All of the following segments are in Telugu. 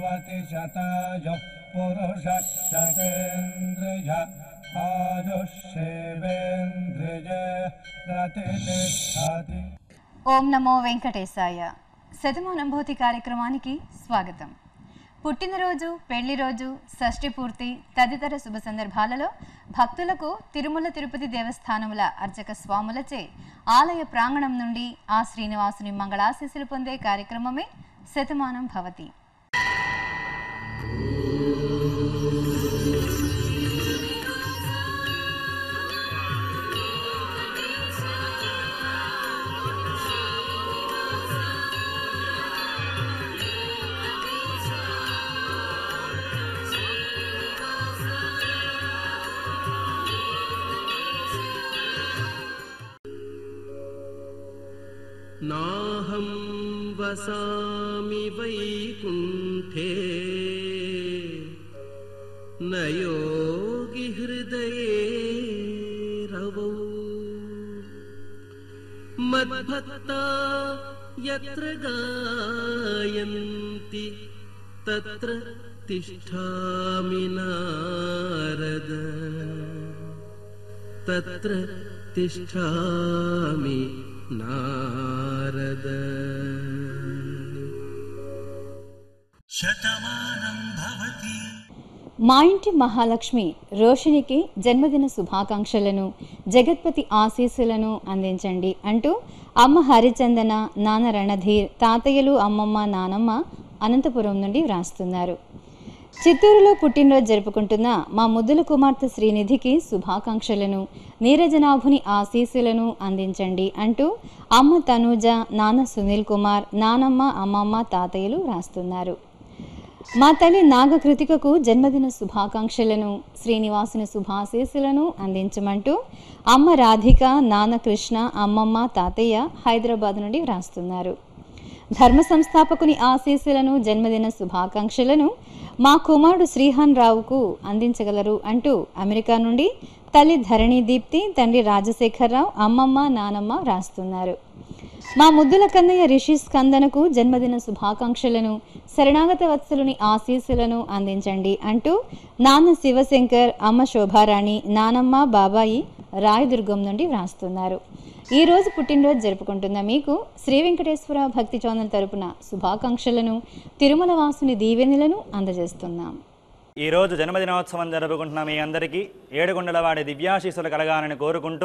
भवति शतायुः पुरुषः शतेन्द्रिय आयुष्येवेन्द्रिय प्रतिष्ठति ఓం నమో వెంకటేశాయ శతమానుభూతి కార్యక్రమానికి స్వాగతం పుట్టినరోజు పెళ్లి రోజు షష్ఠి పూర్తి తదితర శుభ సందర్భాలలో భక్తులకు తిరుమల తిరుపతి దేవస్థానముల అర్చక స్వాములచే ఆలయ ప్రాంగణం నుండి ఆ శ్రీనివాసుని మంగళాశీస్సులు పొందే కార్యక్రమమే శతమానం భవతి नाहं वसामि वैकुण्ठे न योगि हृदये रवौ मद्भक्ता यत्र गायन्ति तत्र तिष्ठामि नारद तत्र तिष्ठामि नारद మా ఇంటి మహాలక్ష్మి రోషినికి జన్మదిన శుభాకాంక్షలను జగత్పతి ఆశీస్సులను అందించండి అంటూ అమ్మ హరిచందన నాన్న రణధీర్ తాతయ్యలు అమ్మమ్మ నానమ్మ అనంతపురం నుండి వ్రాస్తున్నారు చిత్తూరులో పుట్టినరోజు జరుపుకుంటున్న మా ముద్దుల కుమార్తె శ్రీనిధికి శుభాకాంక్షలను నీరజనాభుని ఆశీస్సులను అందించండి అంటూ అమ్మ తనూజ నాన్న సునీల్ కుమార్ నానమ్మ అమ్మమ్మ తాతయ్యలు వ్రాస్తున్నారు మా తల్లి నాగకృతికకు జన్మదిన శుభాకాంక్షలను శ్రీనివాసుని శుభాశీస్సులను అందించమంటూ అమ్మ రాధిక నాన్న కృష్ణ అమ్మమ్మ తాతయ్య హైదరాబాద్ నుండి వ్రాస్తున్నారు ధర్మ సంస్థాపకుని ఆశీస్సులను జన్మదిన శుభాకాంక్షలను మా కుమారుడు శ్రీహాన్ రావుకు అందించగలరు అంటూ అమెరికా నుండి తల్లి ధరణి దీప్తి తండ్రి రాజశేఖరరావు అమ్మమ్మ నానమ్మ వ్రాస్తున్నారు మా ముద్దుల కన్నయ్య రిషి స్కందనకు జన్మదిన శుభాకాంక్షలను శరణాగత వత్సలుని ఆశీస్సులను అందించండి అంటూ నాన్న శివశంకర్ అమ్మ శోభారాణి నానమ్మ బాబాయి రాయదుర్గం నుండి వ్రాస్తున్నారు ఈ రోజు పుట్టినరోజు జరుపుకుంటున్న మీకు శ్రీ వెంకటేశ్వర భక్తి చౌదం తరపున శుభాకాంక్షలను తిరుమల వాసుని దీవెనలను అందజేస్తున్నాం ఈ రోజు జన్మదినోత్సవం జరుపుకుంటున్న మీ అందరికీ ఏడుగుండల వాడి దివ్యాశీస్సులు కలగాలని కోరుకుంటూ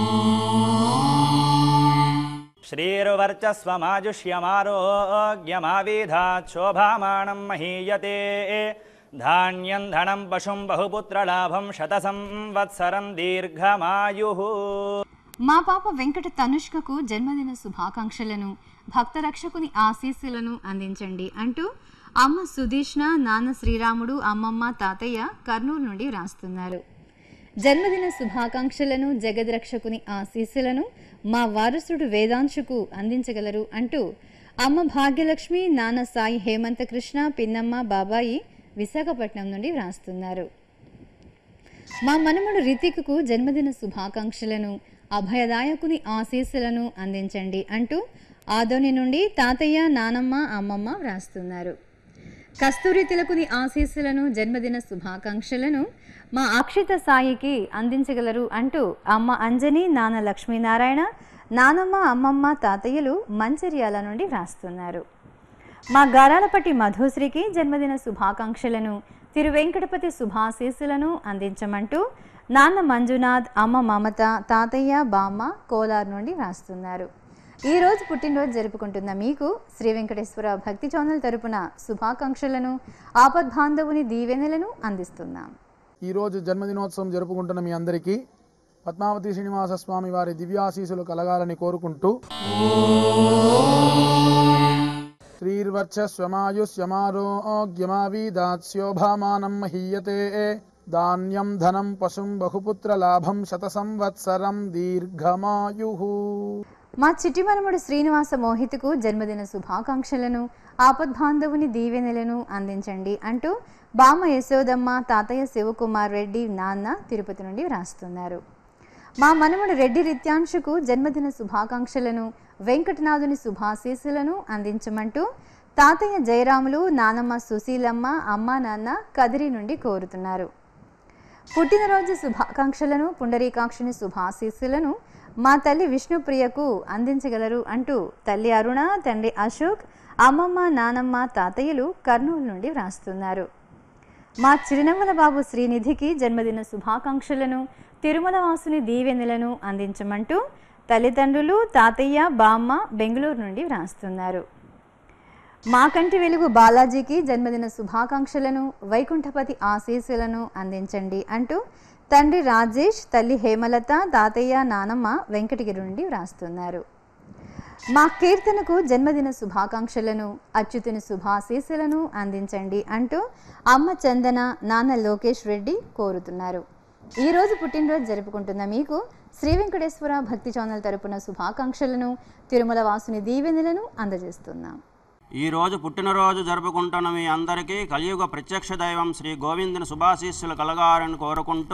శ్రీర్వర్చస్వమాజుష్యమారోగ్యమావిధాత్ శోభామానం మహీయతే ధాన్యం ధనం పశుం బహుపుత్రలాభం శత సంవత్సరం దీర్ఘమాయు మా పాప వెంకట తనుష్కకు జన్మదిన శుభాకాంక్షలను భక్త రక్షకుని ఆశీస్సులను అందించండి అంటూ అమ్మ సుధీష్ణ నాన్న శ్రీరాముడు అమ్మమ్మ తాతయ్య కర్నూలు నుండి వ్రాస్తున్నారు జన్మదిన శుభాకాంక్షలను జగద్రక్షకుని ఆశీస్సులను మా వారసుడు వేదాంశుకు అందించగలరు అంటూ అమ్మ భాగ్యలక్ష్మి నాన్న సాయి హేమంత కృష్ణ పిన్నమ్మ బాబాయి విశాఖపట్నం నుండి వ్రాస్తున్నారు మా మనమడు రితిక్కు జన్మదిన శుభాకాంక్షలను అభయదాయకుని ఆశీస్సులను అందించండి అంటూ ఆదోని నుండి తాతయ్య నానమ్మ అమ్మమ్మ వ్రాస్తున్నారు కస్తూరి తిలకుని ఆశీస్సులను జన్మదిన శుభాకాంక్షలను మా అక్షిత సాయికి అందించగలరు అంటూ అమ్మ అంజని నాన్న లక్ష్మీనారాయణ నానమ్మ అమ్మమ్మ తాతయ్యలు మంచిర్యాల నుండి వ్రాస్తున్నారు మా గారాలపట్టి మధుశ్రీకి జన్మదిన శుభాకాంక్షలను తిరు వెంకటపతి శుభాశీస్సులను అందించమంటూ నాన్న మంజునాథ్ అమ్మ మమత తాతయ్య బామ్మ కోలార్ నుండి రాస్తున్నారు ఈ రోజు పుట్టినరోజు జరుపుకుంటున్న మీకు శ్రీ వెంకటేశ్వర భక్తి ఛానల్ తరపున శుభాకాంక్షలను ఆపద్బాంధవుని దీవెనలను అందిస్తున్నాం ఈరోజు జన్మదినోత్సవం జరుపుకుంటున్న మీ అందరికీ పద్మావతి శ్రీనివాస స్వామి వారి దివ్యాశీసులు కలగాలని కోరుకుంటూ శ్రీర్వర్చస్వమాయుష్యమారోగ్యమావీదాస్యోభామానం మహీయతే ధాన్యం ధనం పశుం బహుపుత్ర లాభం శత సంవత్సరం దీర్ఘమాయు మా చిట్టి మనముడు శ్రీనివాస మోహిత్కు జన్మదిన శుభాకాంక్షలను ఆపద్బాంధవుని దీవెనలను అందించండి అంటూ బామ్మ యశోదమ్మ తాతయ్య శివకుమార్ రెడ్డి నాన్న తిరుపతి నుండి వ్రాస్తున్నారు మా మనముడు రెడ్డి రిత్యాంశుకు జన్మదిన శుభాకాంక్షలను వెంకటనాథుని శుభాశీస్సులను అందించమంటూ తాతయ్య జయరాములు నానమ్మ సుశీలమ్మ అమ్మ నాన్న కదిరి నుండి కోరుతున్నారు పుట్టినరోజు శుభాకాంక్షలను పుండరీకాక్షుని శుభాశీస్సులను మా తల్లి విష్ణుప్రియకు అందించగలరు అంటూ తల్లి అరుణ తండ్రి అశోక్ అమ్మమ్మ నానమ్మ తాతయ్యలు కర్నూలు నుండి వ్రాస్తున్నారు మా చిరునవ్వుల బాబు శ్రీనిధికి జన్మదిన శుభాకాంక్షలను తిరుమల వాసుని దీవెనలను అందించమంటూ తల్లిదండ్రులు తాతయ్య బామ్మ బెంగళూరు నుండి వ్రాస్తున్నారు మా కంటి వెలుగు బాలాజీకి జన్మదిన శుభాకాంక్షలను వైకుంఠపతి ఆశీస్సులను అందించండి అంటూ తండ్రి రాజేష్ తల్లి హేమలత తాతయ్య నానమ్మ వెంకటగిరి నుండి వ్రాస్తున్నారు మా కీర్తనకు జన్మదిన శుభాకాంక్షలను అచ్యుతుని శుభాశీస్సులను అందించండి అంటూ అమ్మ చందన నాన్న లోకేష్ రెడ్డి కోరుతున్నారు ఈ రోజు పుట్టినరోజు జరుపుకుంటున్న మీకు శ్రీ వెంకటేశ్వర భక్తి ఛానల్ తరపున శుభాకాంక్షలను తిరుమల వాసుని దీవెనలను అందజేస్తున్నాం ఈ రోజు పుట్టినరోజు జరుపుకుంటున్న మీ అందరికీ కలియుగ ప్రత్యక్ష దైవం శ్రీ గోవిందుని శుభాశీస్సులు కలగాలని కోరుకుంటూ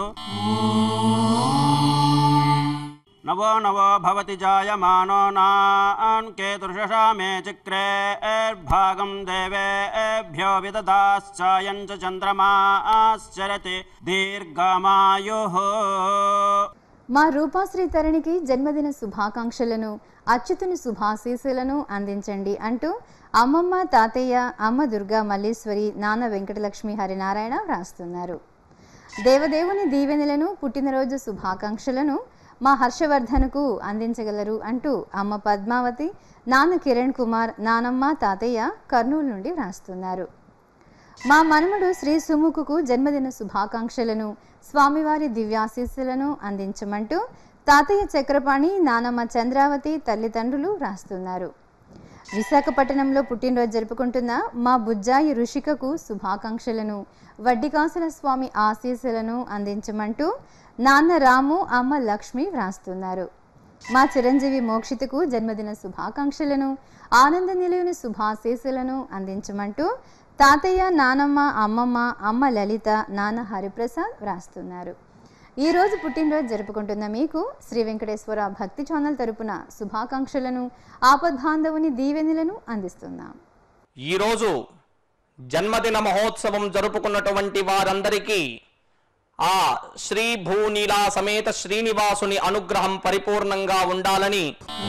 నవో నవో భవతి జాయమానో నాన్ కేతుర్షషా మే చక్రే భాగం దేవేభ్యో విదదాశ్చాయం చ చంద్రమాశ్చరతి దీర్ఘమాయు మా రూపాశ్రీ తరణికి జన్మదిన శుభాకాంక్షలను అచ్యుతుని శుభాశీస్సులను అందించండి అంటూ అమ్మమ్మ తాతయ్య అమ్మ దుర్గా మల్లీశ్వరి నాన్న వెంకటలక్ష్మి హరినారాయణ వ్రాస్తున్నారు దేవదేవుని దీవెనలను పుట్టినరోజు శుభాకాంక్షలను మా హర్షవర్ధన్కు అందించగలరు అంటూ అమ్మ పద్మావతి నాన్న కిరణ్ కుమార్ నానమ్మ తాతయ్య కర్నూలు నుండి వ్రాస్తున్నారు మా మనుమడు శ్రీ సుముఖుకు జన్మదిన శుభాకాంక్షలను స్వామివారి దివ్యాశీస్సులను అందించమంటూ తాతయ్య చక్రపాణి నానమ్మ చంద్రావతి తల్లిదండ్రులు వ్రాస్తున్నారు విశాఖపట్నంలో పుట్టినరోజు జరుపుకుంటున్న మా బుజ్జాయి ఋషికకు శుభాకాంక్షలను వడ్డికాసుల స్వామి ఆశీస్సులను అందించమంటూ నాన్న రాము అమ్మ లక్ష్మి వ్రాస్తున్నారు మా చిరంజీవి మోక్షితకు జన్మదిన శుభాకాంక్షలను ఆనంద నిలయుని శుభాశీస్సులను అందించమంటూ తాతయ్య నానమ్మ అమ్మమ్మ అమ్మ లలిత నాన్న హరిప్రసాద్ వ్రాస్తున్నారు ఈ రోజు పుట్టినరోజు జరుపుకుంటున్న మీకు శ్రీ వెంకటేశ్వర భక్తి ఛానల్ తరపున శుభాకాంక్షలను ఆపద్బాంధవుని దీవెనలను అందిస్తున్నాం ఈరోజు జన్మదిన మహోత్సవం జరుపుకున్నటువంటి వారందరికీ ఆ శ్రీ భూనీలా సమేత శ్రీనివాసుని అనుగ్రహం పరిపూర్ణంగా ఉండాలని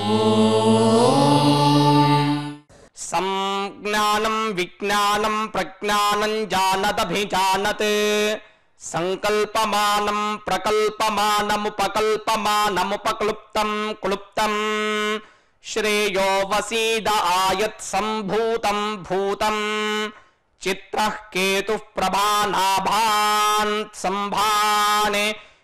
సంజ్ఞానం విజ్ఞానం ప్రజ్ఞానం జానదభిజానత్ సంకల్పమానం ప్రకల్పమానముపకల్పమానముపక్లుప్తం క్లుప్తం శ్రేయో వసీద ఆయత్ సంభూతం భూతం చిత్రః కేతుః ప్రభానాభాన్ సంభానే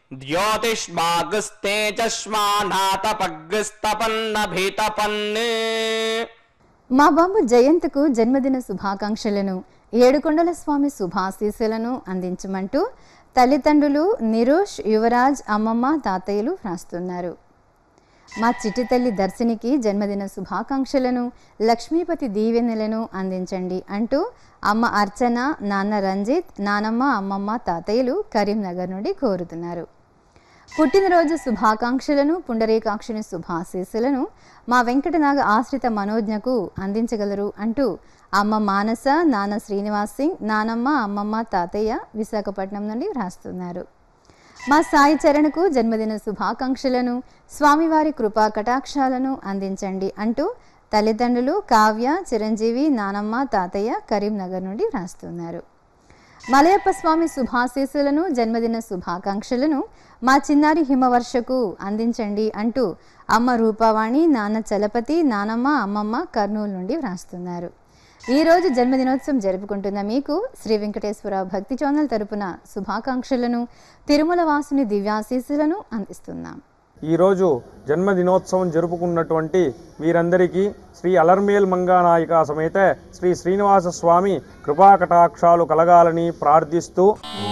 ద్యోతిష్మాగస్తేజస్మానాతపగ్స్తపన్నభితపన్ మా బాబు జయంత్కు జన్మదిన శుభాకాంక్షలను ఏడుకొండల స్వామి శుభాశీస్సులను అందించమంటూ తల్లిదండ్రులు నిరోష్ యువరాజ్ అమ్మమ్మ తాతయ్యలు వ్రాస్తున్నారు మా చిట్టి తల్లి దర్శినికి జన్మదిన శుభాకాంక్షలను లక్ష్మీపతి దీవెనలను అందించండి అంటూ అమ్మ అర్చన నాన్న రంజిత్ నానమ్మ అమ్మమ్మ తాతయ్యలు కరీంనగర్ నుండి కోరుతున్నారు పుట్టినరోజు శుభాకాంక్షలను పుండరీకాక్షుని శుభాశీస్సులను మా వెంకటనాగ ఆశ్రిత మనోజ్ఞకు అందించగలరు అంటూ అమ్మ మానస నాన్న శ్రీనివాస్ సింగ్ నానమ్మ అమ్మమ్మ తాతయ్య విశాఖపట్నం నుండి వ్రాస్తున్నారు మా సాయి చరణ్కు జన్మదిన శుభాకాంక్షలను స్వామివారి కృపా కటాక్షాలను అందించండి అంటూ తల్లిదండ్రులు కావ్య చిరంజీవి నానమ్మ తాతయ్య కరీంనగర్ నుండి వ్రాస్తున్నారు మలయప్ప స్వామి శుభాశీస్సులను జన్మదిన శుభాకాంక్షలను మా చిన్నారి హిమవర్షకు అందించండి అంటూ అమ్మ రూపావాణి నాన్న చలపతి నానమ్మ అమ్మమ్మ కర్నూలు నుండి వ్రాస్తున్నారు ఈరోజు జన్మదినోత్సవం జరుపుకుంటున్న మీకు శ్రీ వెంకటేశ్వర భక్తి ఛానల్ తరపున శుభాకాంక్షలను తిరుమల వాసుని దివ్యాశీస్సులను అందిస్తున్నాం ఈరోజు జన్మదినోత్సవం జరుపుకున్నటువంటి వీరందరికీ శ్రీ అలర్మేల్ మంగానాయిక సమేత శ్రీ శ్రీనివాస స్వామి కృపాకటాక్షాలు కలగాలని ప్రార్థిస్తూ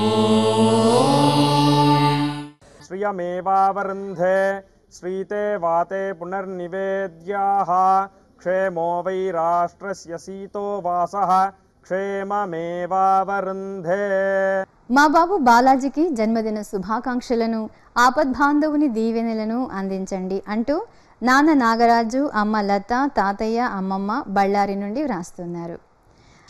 శ్రియమేవావరుంధే శ్రీతే వాతే పునర్నివేద్యాః క్షేమో వై రాష్ట్రస్య సీతో వాసః క్షేమమేవావరుంధే మా బాబు బాలాజీకి జన్మదిన శుభాకాంక్షలను ఆపద్బాంధవుని దీవెనలను అందించండి అంటూ నాన్న నాగరాజు అమ్మ లత తాతయ్య అమ్మమ్మ బళ్ళారి నుండి వ్రాస్తున్నారు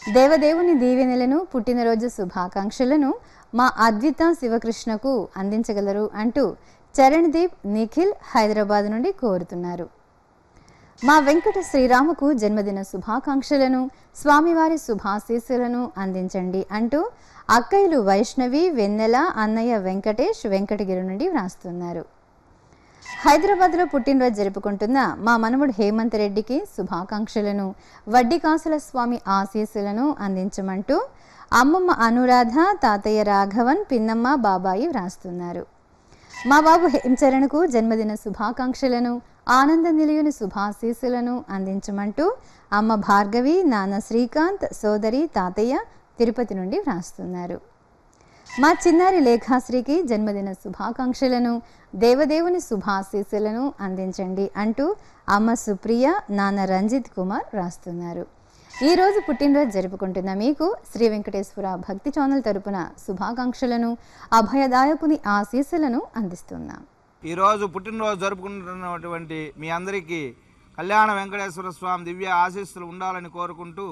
దేవదేవుని దీవెనలను పుట్టినరోజు శుభాకాంక్షలను మా అద్విత శివకృష్ణకు అందించగలరు అంటూ చరణ్దీప్ నిఖిల్ హైదరాబాద్ నుండి కోరుతున్నారు మా వెంకట శ్రీరాముకు జన్మదిన శుభాకాంక్షలను స్వామివారి శుభాశీస్సులను అందించండి అంటూ అక్కయ్యలు వైష్ణవి వెన్నెల అన్నయ్య వెంకటేష్ వెంకటగిరి నుండి వ్రాస్తున్నారు హైదరాబాద్లో పుట్టినరోజు జరుపుకుంటున్న మా మనవడు హేమంత్ రెడ్డికి శుభాకాంక్షలను వడ్డీ కాసుల స్వామి ఆశీస్సులను అందించమంటూ అమ్మమ్మ అనురాధ తాతయ్య రాఘవన్ పిన్నమ్మ బాబాయి వ్రాస్తున్నారు మా బాబు హేమచరణ్కు జన్మదిన శుభాకాంక్షలను ఆనంద నిలయుని శుభాశీస్సులను అందించమంటూ అమ్మ భార్గవి నాన్న శ్రీకాంత్ సోదరి తాతయ్య తిరుపతి నుండి వ్రాస్తున్నారు మా చిన్నారి లేఖాశ్రీకి జన్మదిన శుభాకాంక్షలను దేవదేవుని శుభాశీస్సులను అందించండి అంటూ అమ్మ సుప్రియ నాన్న రంజిత్ కుమార్ రాస్తున్నారు ఈ రోజు పుట్టినరోజు జరుపుకుంటున్న మీకు శ్రీ వెంకటేశ్వర భక్తి ఛానల్ తరపున శుభాకాంక్షలను అభయదాయకుని ఆశీస్సులను అందిస్తున్నాం ఈరోజు పుట్టినరోజు జరుపుకుంటున్నటువంటి మీ అందరికీ కళ్యాణ వెంకటేశ్వర స్వామి దివ్య ఆశీస్సులు ఉండాలని కోరుకుంటూ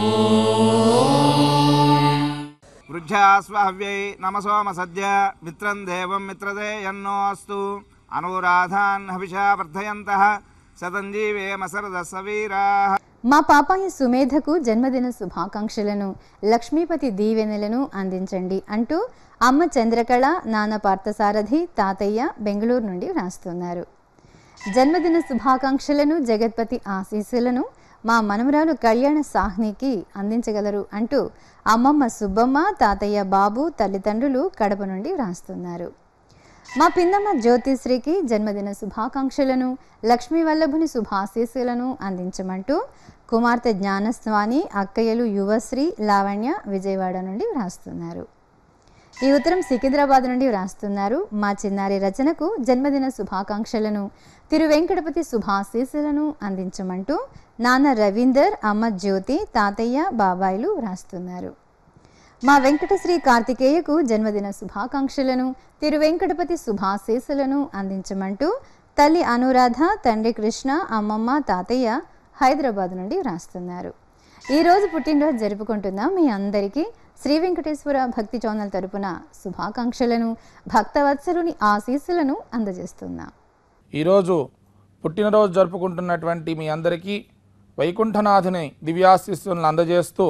వృద్ధ్యాస్వహవ్యై నమసోమ సద్య మిత్రం దేవం మిత్రదే ఎన్నో అస్తు అనురాధాన్ హవిషా వర్ధయంత శతంజీవేమ సరద సవీరా మా పాపాయి సుమేధకు జన్మదిన శుభాకాంక్షలను లక్ష్మీపతి దీవెనలను అందించండి అంటూ అమ్మ చంద్రకళ నాన్న పార్థసారథి తాతయ్య బెంగళూరు నుండి వ్రాస్తున్నారు జన్మదిన శుభాకాంక్షలను జగత్పతి ఆశీస్సులను మా మనమరాలు కళ్యాణ సాహ్నికి అందించగలరు అంటూ అమ్మమ్మ సుబ్బమ్మ తాతయ్య బాబు తల్లిదండ్రులు కడప నుండి వ్రాస్తున్నారు మా పిన్నమ్మ జ్యోతిశ్రీకి జన్మదిన శుభాకాంక్షలను లక్ష్మీ వల్లభుని శుభాశీస్సులను అందించమంటూ కుమార్తె జ్ఞానస్వామి అక్కయ్యలు యువశ్రీ లావణ్య విజయవాడ నుండి వ్రాస్తున్నారు ఈ ఉత్తరం సికింద్రాబాద్ నుండి వ్రాస్తున్నారు మా చిన్నారి రచనకు జన్మదిన శుభాకాంక్షలను తిరు వెంకటపతి శుభాశీస్సులను అందించమంటూ నాన్న రవీందర్ అమ్మ జ్యోతి తాతయ్య బాబాయిలు వ్రాస్తున్నారు మా వెంకటశ్రీ కార్తికేయకు జన్మదిన శుభాకాంక్షలను తిరు వెంకటపతి శుభాశీస్సులను అందించమంటూ తల్లి అనురాధ తండ్రి కృష్ణ అమ్మమ్మ తాతయ్య హైదరాబాద్ నుండి వ్రాస్తున్నారు ఈరోజు పుట్టినరోజు జరుపుకుంటున్న మీ అందరికీ శ్రీ వెంకటేశ్వర భక్తి ఛానల్ తరపున శుభాకాంక్షలను భక్తవత్సలుని ఆశీస్సులను అందజేస్తున్నా ఈరోజు పుట్టినరోజు జరుపుకుంటున్నటువంటి మీ అందరికీ వైకుంఠనాథుని దివ్యాశిస్సులను అందజేస్తూ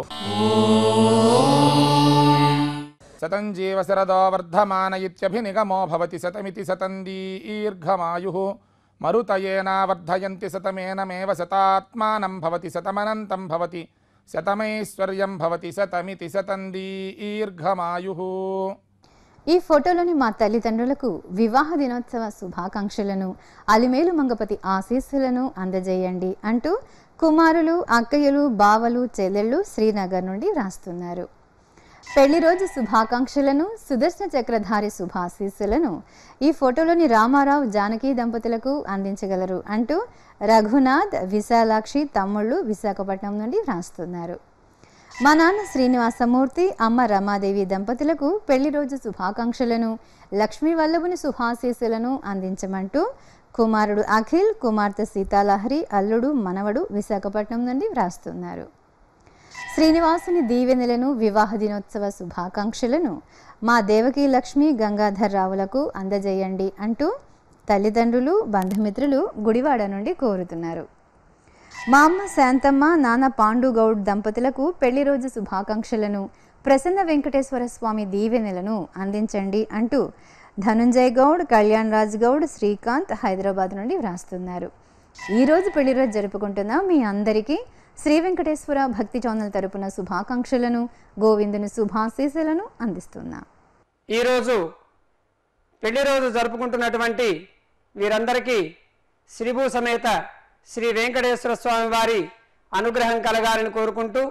శతం జీవ శరదో వర్ధమాన ఇత్యభినిగమో భవతి శతమితి శతం దీర్ఘమాయు మరుతయేనా వర్ధయంతి శతమేనమేవ శతాత్మానం భవతి శతమనంతం భవతి శతమైశ్వర్యం భవతి శతమితి శతం దీర్ఘమాయు ఈ ఫోటోలోని మా తల్లిదండ్రులకు వివాహ దినోత్సవ శుభాకాంక్షలను అలిమేలు మంగపతి ఆశీస్సులను అందజేయండి అంటూ కుమారులు అక్కయ్యలు బావలు చెల్లెళ్ళు శ్రీనగర్ నుండి రాస్తున్నారు పెళ్లి రోజు శుభాకాంక్షలను సుదర్శన చక్రధారి శుభాశీస్సులను ఈ ఫోటోలోని రామారావు జానకి దంపతులకు అందించగలరు అంటూ రఘునాథ్ విశాలాక్షి తమ్ముళ్ళు విశాఖపట్నం నుండి వ్రాస్తున్నారు మా నాన్న శ్రీనివాసమూర్తి అమ్మ రమాదేవి దంపతులకు పెళ్లి రోజు శుభాకాంక్షలను లక్ష్మీ వల్లభుని శుభాశీస్సులను అందించమంటూ కుమారుడు అఖిల్ కుమార్తె సీతాలహరి అల్లుడు మనవడు విశాఖపట్నం నుండి వ్రాస్తున్నారు శ్రీనివాసుని దీవెనలను వివాహ దినోత్సవ శుభాకాంక్షలను మా దేవకీ లక్ష్మి గంగాధర్ రావులకు అందజేయండి అంటూ తల్లిదండ్రులు బంధుమిత్రులు గుడివాడ నుండి కోరుతున్నారు మా అమ్మ శాంతమ్మ నాన్న పాండుగౌడ్ దంపతులకు పెళ్లి రోజు శుభాకాంక్షలను ప్రసన్న వెంకటేశ్వర స్వామి దీవెనలను అందించండి అంటూ ధనుంజయ్ గౌడ్ కళ్యాణ్ రాజ్ గౌడ్ శ్రీకాంత్ హైదరాబాద్ నుండి వ్రాస్తున్నారు ఈరోజు పెళ్లి రోజు జరుపుకుంటున్న మీ అందరికీ శ్రీ వెంకటేశ్వర భక్తి ఛానల్ తరపున శుభాకాంక్షలను గోవిందుని శుభాశీస్సులను అందిస్తున్నా ఈరోజు పెళ్లి రోజు జరుపుకుంటున్నటువంటి వీరందరికీ శ్రీభూ సమేత శ్రీ వెంకటేశ్వర స్వామి వారి అనుగ్రహం కలగాలని కోరుకుంటూ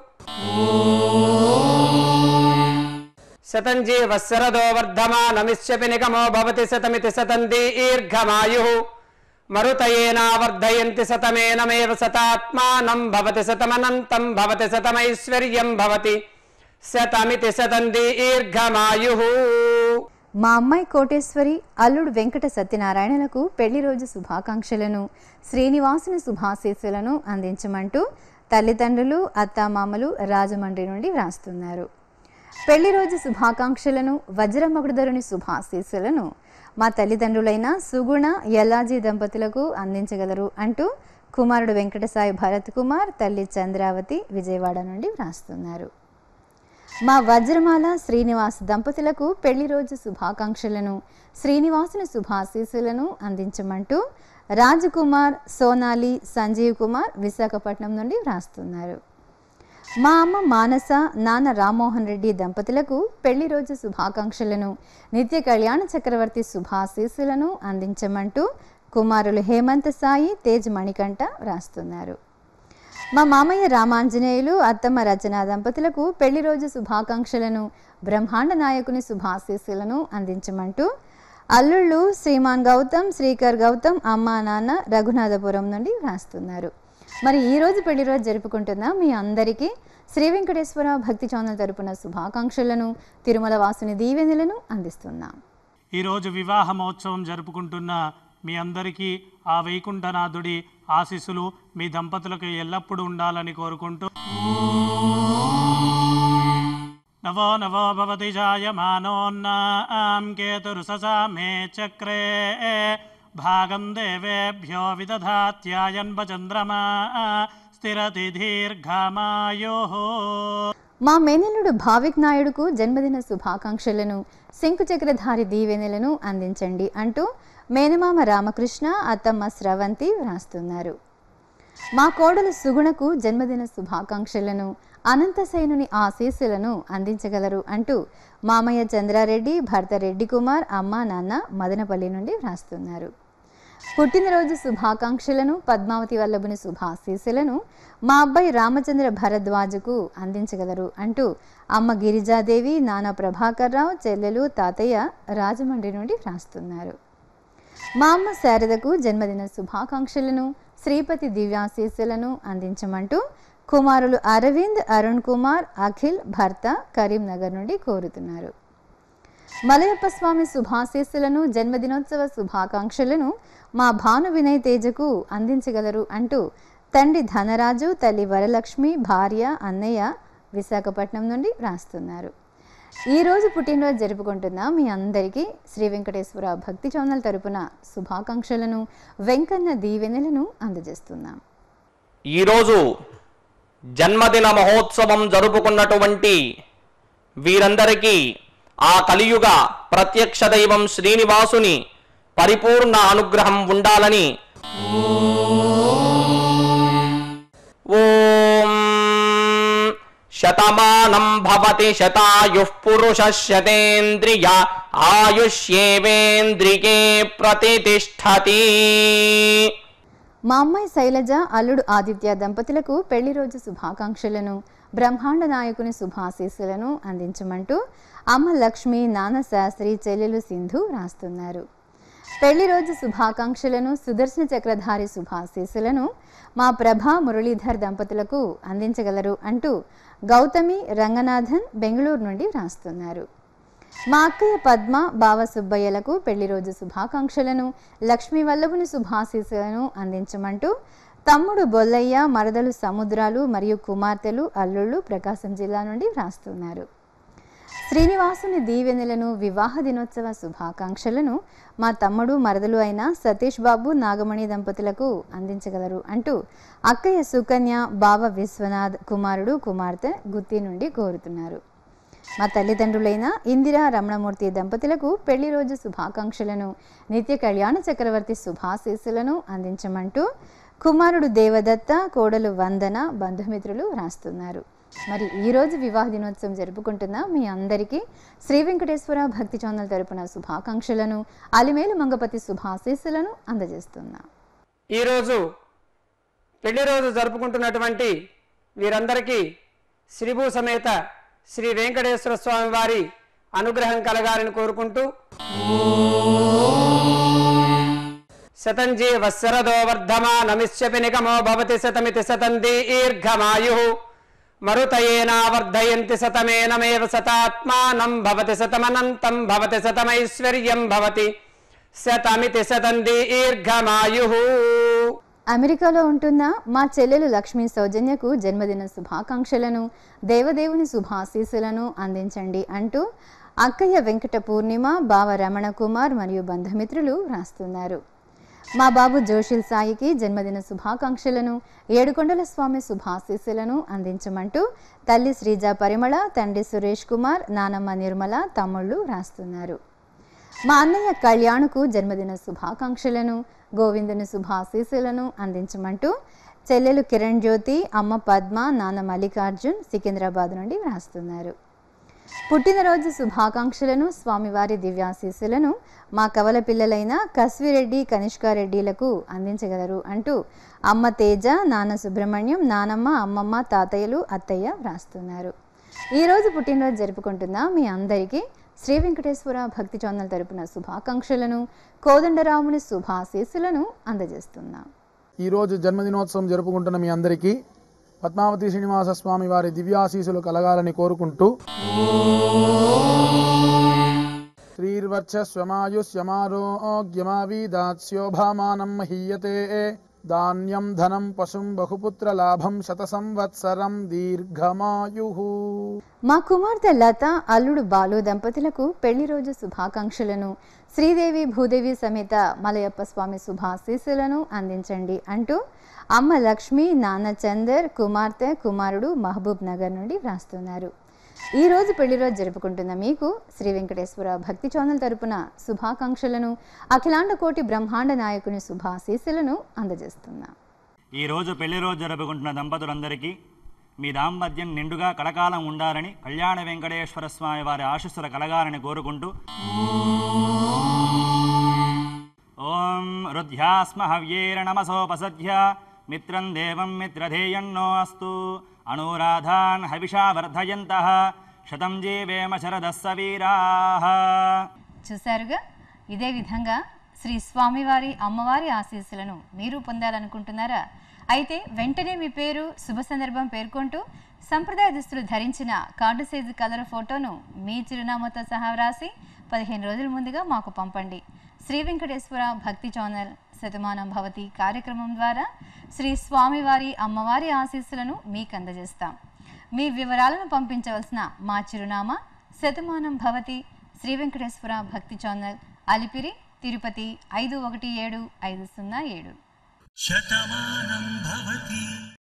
శతంజీ వత్సరదో వర్ధమానమిష్యపి నిగమో భవతి శతమితి శతం దీర్ఘమాయు మరుతయేనా వర్ధయంతి శతమేనమేవ శతాత్మానం భవతి శతమనంతం భవతి శతమైశ్వర్యం భవతి శతమితి శతం దీర్ఘమాయు మా అమ్మాయి కోటేశ్వరి అల్లుడు వెంకట సత్యనారాయణలకు పెళ్లి రోజు శుభాకాంక్షలను శ్రీనివాసుని శుభాశీస్సులను అందించమంటూ తల్లిదండ్రులు అత్తామామలు రాజమండ్రి నుండి వ్రాస్తున్నారు పెళ్లి రోజు శుభాకాంక్షలను వజ్రమగుడుధరుని శుభాశీస్సులను మా తల్లిదండ్రులైన సుగుణ యల్లాజీ దంపతులకు అందించగలరు అంటూ కుమారుడు వెంకటసాయి భరత్ కుమార్ తల్లి చంద్రావతి విజయవాడ నుండి వ్రాస్తున్నారు మా వజ్రమాల శ్రీనివాస్ దంపతులకు పెళ్లి రోజు శుభాకాంక్షలను శ్రీనివాసుని శుభాశీస్సులను అందించమంటూ రాజకుమార్ సోనాలి సంజీవ్ కుమార్ విశాఖపట్నం నుండి వ్రాస్తున్నారు మా అమ్మ మానస నాన్న రామ్మోహన్ రెడ్డి దంపతులకు పెళ్లి రోజు శుభాకాంక్షలను నిత్య కళ్యాణ చక్రవర్తి శుభాశీస్సులను అందించమంటూ కుమారులు హేమంత్ సాయి తేజ్ మణికంఠ వ్రాస్తున్నారు మా మామయ్య రామాంజనేయులు అత్తమ్మ రచన దంపతులకు పెళ్లి రోజు శుభాకాంక్షలను బ్రహ్మాండ నాయకుని శుభాశీస్సులను అందించమంటూ అల్లుళ్ళు శ్రీమాన్ గౌతమ్ శ్రీకర్ గౌతమ్ అమ్మ నాన్న రఘునాథపురం నుండి వ్రాస్తున్నారు మరి ఈ రోజు పెళ్లి రోజు జరుపుకుంటున్న మీ అందరికీ శ్రీ వెంకటేశ్వర భక్తి ఛానల్ తరపున శుభాకాంక్షలను తిరుమల వాసుని దీవెనలను అందిస్తున్నాం ఈరోజు వివాహ మహోత్సవం జరుపుకుంటున్న మీ అందరికీ ఆ వైకుంఠనాథుడి ఆశీస్సులు మీ దంపతులకు ఎల్లప్పుడూ ఉండాలని కోరుకుంటూ నవో నవో భవతి జాయమానోన్నాం కేతురుససా మే చక్రే భాగం దేవేభ్యో విదధాత్యాయన్వచంద్రమా స్థిరతి దీర్ఘమాయో మా మేనల్లుడు భావిక్ నాయుడుకు జన్మదిన శుభాకాంక్షలను శంకుచక్రధారి దీవెనలను అందించండి అంటూ మేనమామ రామకృష్ణ అత్తమ్మ స్రవంతి వ్రాస్తున్నారు మా కోడలు సుగుణకు జన్మదిన శుభాకాంక్షలను అనంతసేనుని ఆశీస్సులను అందించగలరు అంటూ మామయ్య చంద్రారెడ్డి భర్త రెడ్డి కుమార్ అమ్మ నాన్న మదనపల్లి నుండి వ్రాస్తున్నారు పుట్టినరోజు శుభాకాంక్షలను పద్మావతి వల్లభుని శుభాశీస్సులను మా అబ్బాయి రామచంద్ర భరద్వాజకు అందించగలరు అంటూ అమ్మ గిరిజాదేవి నాన్న ప్రభాకర్ రావు చెల్లెలు తాతయ్య రాజమండ్రి నుండి వ్రాస్తున్నారు మా అమ్మ శారదకు జన్మదిన శుభాకాంక్షలను శ్రీపతి దివ్యాశీస్సులను అందించమంటూ కుమారులు అరవింద్ అరుణ్ కుమార్ అఖిల్ భర్త కరీంనగర్ నుండి కోరుతున్నారు మలయప్ప స్వామి శుభాశీస్సులను జన్మదినోత్సవ శుభాకాంక్షలను మా భాను వినయ్ తేజకు అందించగలరు అంటూ తండ్రి ధనరాజు తల్లి వరలక్ష్మి భార్య అన్నయ్య విశాఖపట్నం నుండి రాస్తున్నారు ఈ రోజు పుట్టినరోజు జరుపుకుంటున్న మీ అందరికీ శ్రీ వెంకటేశ్వర భక్తి ఛానల్ తరపున శుభాకాంక్షలను వెంకన్న దీవెనలను అందజేస్తున్నాం ఈరోజు జన్మదిన మహోత్సవం జరుపుకున్నటువంటి వీరందరికీ ఆ కలియుగ ప్రత్యక్ష దైవం శ్రీనివాసుని పరిపూర్ణ అనుగ్రహం ఉండాలని ఓం శతమానం భవతి శతాయు పురుష శతేంద్రియ ఆయుష్యేవేంద్రికే ప్రతిష్టతి మా అమ్మాయి శైలజ అల్లుడు ఆదిత్య దంపతులకు పెళ్లి రోజు శుభాకాంక్షలను బ్రహ్మాండ నాయకుని శుభాశీస్సులను అందించమంటూ అమ్మ లక్ష్మి నాన్న శాస్త్రి చెల్లెలు సింధు రాస్తున్నారు పెళ్లి రోజు శుభాకాంక్షలను సుదర్శన చక్రధారి శుభాశీస్సులను మా ప్రభా మురళీధర్ దంపతులకు అందించగలరు అంటూ గౌతమి రంగనాథన్ బెంగళూరు నుండి రాస్తున్నారు మా అక్కయ్య పద్మ బావ సుబ్బయ్యలకు పెళ్లి రోజు శుభాకాంక్షలను లక్ష్మీ వల్లభుని శుభాశీస్సులను అందించమంటూ తమ్ముడు బొల్లయ్య మరదలు సముద్రాలు మరియు కుమార్తెలు అల్లుళ్ళు ప్రకాశం జిల్లా నుండి వ్రాస్తున్నారు శ్రీనివాసుని దీవెనలను వివాహ దినోత్సవ శుభాకాంక్షలను మా తమ్ముడు మరదలు అయిన సతీష్ బాబు నాగమణి దంపతులకు అందించగలరు అంటూ అక్కయ్య సుకన్య బావ విశ్వనాథ్ కుమారుడు కుమార్తె గుత్తి నుండి కోరుతున్నారు మా తల్లిదండ్రులైన ఇందిరా రమణమూర్తి దంపతులకు పెళ్లి రోజు శుభాకాంక్షలను నిత్య కళ్యాణ చక్రవర్తి శుభాశీస్సులను అందించమంటూ కుమారుడు దేవదత్త కోడలు వందన బంధుమిత్రులు రాస్తున్నారు మరి ఈరోజు వివాహ దినోత్సవం జరుపుకుంటున్న మీ అందరికీ శ్రీ వెంకటేశ్వర భక్తి ఛానల్ తరపున శుభాకాంక్షలను అలిమేలు మంగపతి శుభాశీస్సులను అందజేస్తున్నాం ఈరోజు పెళ్లి రోజు జరుపుకుంటున్నటువంటి వీరందరికీ శ్రీభూ సమేత శ్రీ వెంకటేశ్వర స్వామి వారి అనుగ్రహం కలగాలని కోరుకుంటూ శతంజీ వత్సరదో వర్ధమానమిష్యపి నిగమో భవతి శతమితి శతం దీర్ఘమాయు మరుతయేనావర్ధయంతి శతమేనమేవ శతాత్మానం భవతి శతమనంతం భవతి శతమైశ్వర్యం భవతి శతమితి శతం దీర్ఘమాయు అమెరికాలో ఉంటున్న మా చెల్లెలు లక్ష్మీ సౌజన్యకు జన్మదిన శుభాకాంక్షలను దేవదేవుని శుభాశీస్సులను అందించండి అంటూ అక్కయ్య వెంకట పూర్ణిమ బావ రమణ కుమార్ మరియు బంధుమిత్రులు రాస్తున్నారు మా బాబు జోషిల్ సాయికి జన్మదిన శుభాకాంక్షలను ఏడుకొండల స్వామి శుభాశీస్సులను అందించమంటూ తల్లి శ్రీజ పరిమళ తండ్రి సురేష్ కుమార్ నానమ్మ నిర్మల తమ్ముళ్ళు రాస్తున్నారు మా అన్నయ్య కళ్యాణ్కు జన్మదిన శుభాకాంక్షలను గోవిందుని శుభాశీస్సులను అందించమంటూ చెల్లెలు కిరణ్ జ్యోతి అమ్మ పద్మ నాన్న మల్లికార్జున్ సికింద్రాబాద్ నుండి వ్రాస్తున్నారు పుట్టినరోజు శుభాకాంక్షలను స్వామివారి దివ్యాశీస్సులను మా కవల పిల్లలైన కస్విరెడ్డి కనిష్కారెడ్డిలకు అందించగలరు అంటూ అమ్మ తేజ నాన్న సుబ్రహ్మణ్యం నానమ్మ అమ్మమ్మ తాతయ్యలు అత్తయ్య వ్రాస్తున్నారు ఈరోజు పుట్టినరోజు జరుపుకుంటున్న మీ అందరికీ శ్రీ వెంకటేశ్వర భక్తి ఛానల్ తరపున శుభాకాంక్షలను కోదండరాముని శుభాశీస్సులను అందజేస్తున్నాం ఈరోజు జన్మదినోత్సవం జరుపుకుంటున్న మీ అందరికీ పద్మావతి శ్రీనివాస స్వామి వారి దివ్యాశీసులు కలగాలని కోరుకుంటూ శ్రీర్వర్చస్వమాయుష్యమారోగ్యమావీదాస్యోభామానం మహీయతే ధాన్యం ధనం పశుం బహుపుత్ర లాభం శత సంవత్సరం దీర్ఘమాయు మా కుమార్తె లత అల్లుడు బాలు దంపతులకు పెళ్లి రోజు శుభాకాంక్షలను శ్రీదేవి భూదేవి సమేత మలయప్ప స్వామి శుభాశీస్సులను అందించండి అంటూ అమ్మ లక్ష్మి నాన్న చందర్ కుమార్తె కుమారుడు మహబూబ్ నగర్ నుండి వ్రాస్తున్నారు ఈ రోజు పెళ్లి రోజు జరుపుకుంటున్న మీకు శ్రీ వెంకటేశ్వర భక్తి ఛానల్ తరపున శుభాకాంక్షలను అఖిలాండ కోటి బ్రహ్మాండ నాయకుని శుభాశీస్సులను అందజేస్తున్నాం ఈ రోజు పెళ్లి రోజు జరుపుకుంటున్న దంపతులందరికీ మీ దాంపత్యం నిండుగా కలకాలం ఉండాలని కళ్యాణ వెంకటేశ్వర స్వామి వారి ఆశీస్సుల కలగాలని కోరుకుంటూ ఓం రుధ్యాస్మ హవ్యేర నమసోపసధ్య మిత్రం దేవం మిత్రధేయన్నో అస్తు అనురాధాన్ హవిషా వర్ధయంత శతం జీవేమ శరదస్స వీరాః చూశారుగా ఇదే విధంగా శ్రీ స్వామివారి అమ్మవారి ఆశీస్సులను మీరు పొందాలనుకుంటున్నారా అయితే వెంటనే మీ పేరు శుభ సందర్భం పేర్కొంటూ సంప్రదాయ దుస్తులు ధరించిన కార్డు సైజు కలర్ ఫోటోను మీ చిరునామాతో సహా వ్రాసి పదిహేను రోజుల ముందుగా మాకు పంపండి శ్రీ వెంకటేశ్వర భక్తి ఛానల్ శతమానం భవతి కార్యక్రమం ద్వారా శ్రీ స్వామివారి అమ్మవారి ఆశీస్సులను మీకు అందజేస్తాం మీ వివరాలను పంపించవలసిన మా చిరునామా శతమానం భవతి శ్రీ వెంకటేశ్వర భక్తి ఛానల్ అలిపిరి తిరుపతి ఐదు ఒకటి ఏడు ఐదు సున్నా ఏడు శతమానం భవతి